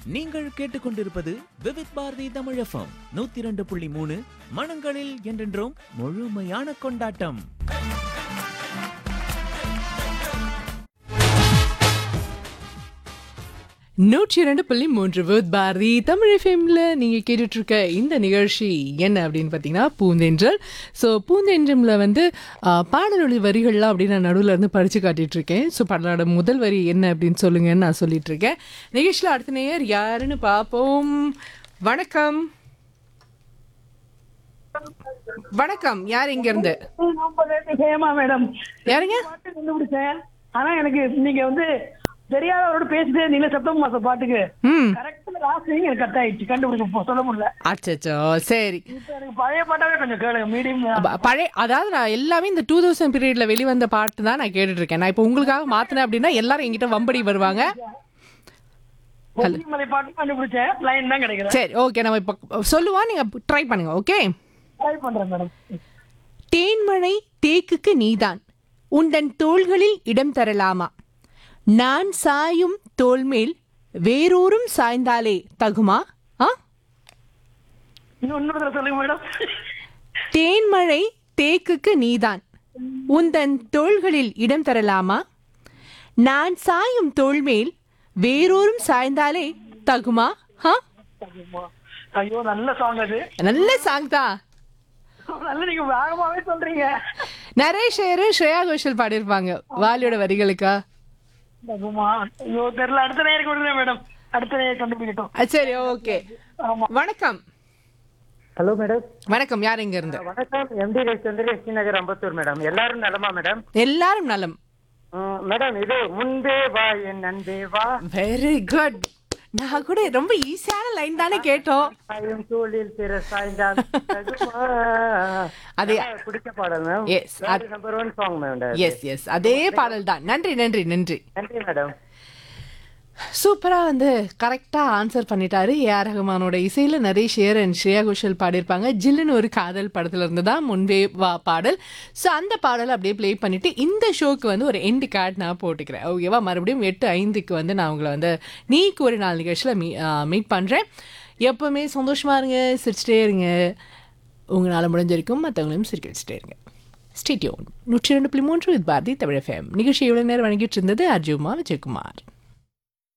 நீங்கள் கேட்டுக்கொண்டிருப்பது விவித் பாரதி தமிழ் எஃப்எம் நூத்தி இரண்டு புள்ளி மூணு மனங்களில் என்றென்றும் முழுமையான கொண்டாட்டம் நூற்றி இரண்டு புள்ளி மூன்று வித் பாரதி தமிழ் எஃப்எம்ல நீங்கள் கேட்டுட்டு இருக்க இந்த நிகழ்ச்சி என்ன அப்படின்னு பார்த்தீங்கன்னா பூந்தென்றல் ஸோ பூந்தென்றம்ல வந்து ஆ, பாடலொலி வரிகள்லாம் அப்படின்னு நான் நடுவில் இருந்து படித்து காட்டிட்டு இருக்கேன் ஸோ பாடலோட முதல் வரி என்ன அப்படின்னு சொல்லுங்கன்னு நான் சொல்லிட்டு இருக்கேன் நிகழ்ச்சியில் அடுத்த நேயர் யாருன்னு பார்ப்போம் வணக்கம் வணக்கம் யார் இங்க இருந்து ஹேமா மேடம் யாருங்க பாட்டு கண்டுபிடிச்சேன் ஆனா எனக்கு நீங்க வந்து தெரியாதவரோட பேசிட்டே இருந்தீங்க செப்டம்பர் மாசம் பாட்டுக்கு ம் கரெக்டா லாஸ்ட் எனக்கு கட் ஆயிடுச்சு கண்டுபிடிக்க போ- சொல்ல முடியல அச்சச்சோ சரி இப்ப எனக்கு பழைய பாட்டாவே கொஞ்சம் கேளுங்க மீடியம் ப- பழைய அதாவது நான் எல்லாமே இந்த டூ தௌசண்ட் பீரியட்ல வெளிவந்த பாட்டு தான் நான் கேட்டுட்டு இருக்கேன் நான் இப்போ உங்களுக்காக மாத்தினேன் அப்படின்னா எல்லாரும் என்கிட்ட வம்படி வருவாங்க மலை பாட்டு கண்டுபிடிச்சேன் லைன் தான் கிடைக்கிறேன் சரி ஓகே நம்ம இப்போ சொல்லுவோம் நீங்க ட்ரை பண்ணுங்க ஓகே ட்ரை பண்றேன் மேடம் தேன்மழை தேக்குக்கு நீதான் உந்தன் தோள்களில் இடம் தரலாமா நான் சாயும் தோள் மேல் வேறோரும் சாய்ந்தாலே தகுமா ஆ இன்னும் இன்னொரு தடவை சொல்லுங்க மேடம் தேன்மழை தேக்குக்கு நீதான் உந்தன் தோள்களில் இடம் தரலாமா நான் சாயும் தோள் மேல் வேறோரும் சாய்ந்தாலே தகுமா ஹா ஐயோ நல்ல சாங் அது நல்ல சாங் தான் நல்ல நீங்க வேகமாவே சொல்றீங்க நரேஷ் ஐயரும் ஸ்ரேயா கோஷல் பாடியிருப்பாங்க வாலியோட வரிகளுக்கா தகுமா ஐயோ தெரியல அடுத்த நேரம் கொடுங்க மேடம் அடுத்த நேரம் கண்டுபிடிக்கட்டும் அஹ் சரி ஓகே வணக்கம் ஹலோ மேடம் வணக்கம் யார் இங்க இருந்து வணக்கம் MD Ravichandran SD Nagar Ambattur madam எல்லாரும் நலமா மேடம் எல்லாரும் நலம் ம், மேடம் இது முன்பே வா என் நண்பே வா வெரி குட் நான் கூட ரொம்ப ஈஸியான லைன் தானே கேட்டோம் சாயும் தோளில் பிற சாய்ந்தால் தகுமா. அதே நல்லா பிடிச்ச பாடல் மேம் Yes, அது- number one song madam yes yes அதே பாடல் தான் நன்றி நன்றி நன்றி நன்றி மேடம் சூப்பராக வந்து கரெக்டாக ஆன்சர் பண்ணிட்டாரு ஏஆர் ரஹ்மானோட இசையில் நரேஷ் ஏர் அண்ட் ஸ்ரேயா கோஷல் பாடியிருப்பாங்க ஜில்லுன்னு ஒரு காதல் படத்துல இருந்து தான் முன்பே வா பாடல் ஸோ அந்த பாடலை அப்படியே ப்ளே பண்ணிட்டு இந்த ஷோக்கு வந்து ஒரு எண்டு கார்டு நான் போட்டுக்கிறேன் ஓகேவா மறுபடியும் எட்டு ஐந்துக்கு வந்து நான் உங்களை வந்து நீக்கு ஒரு நாள் நிகழ்ச்சியில் மீ மீட் பண்ணுறேன் எப்போவுமே சந்தோஷமாக இருங்க சிரிச்சிட்டே இருங்க உங்களால் முடிஞ்ச வரைக்கும் மற்றவங்களையும் சிரிக்க வச்சுட்டே இருங்க ஸ்டேடியோன் நூற்றி ரெண்டு புள்ளி மூன்று இது பாரதி தமிழ் எஃப்எம் நிகழ்ச்சி இவ்வளோ நேரம் வழங்கிட்டு இருந்தது அர்ஜுமா விஜயகுமார்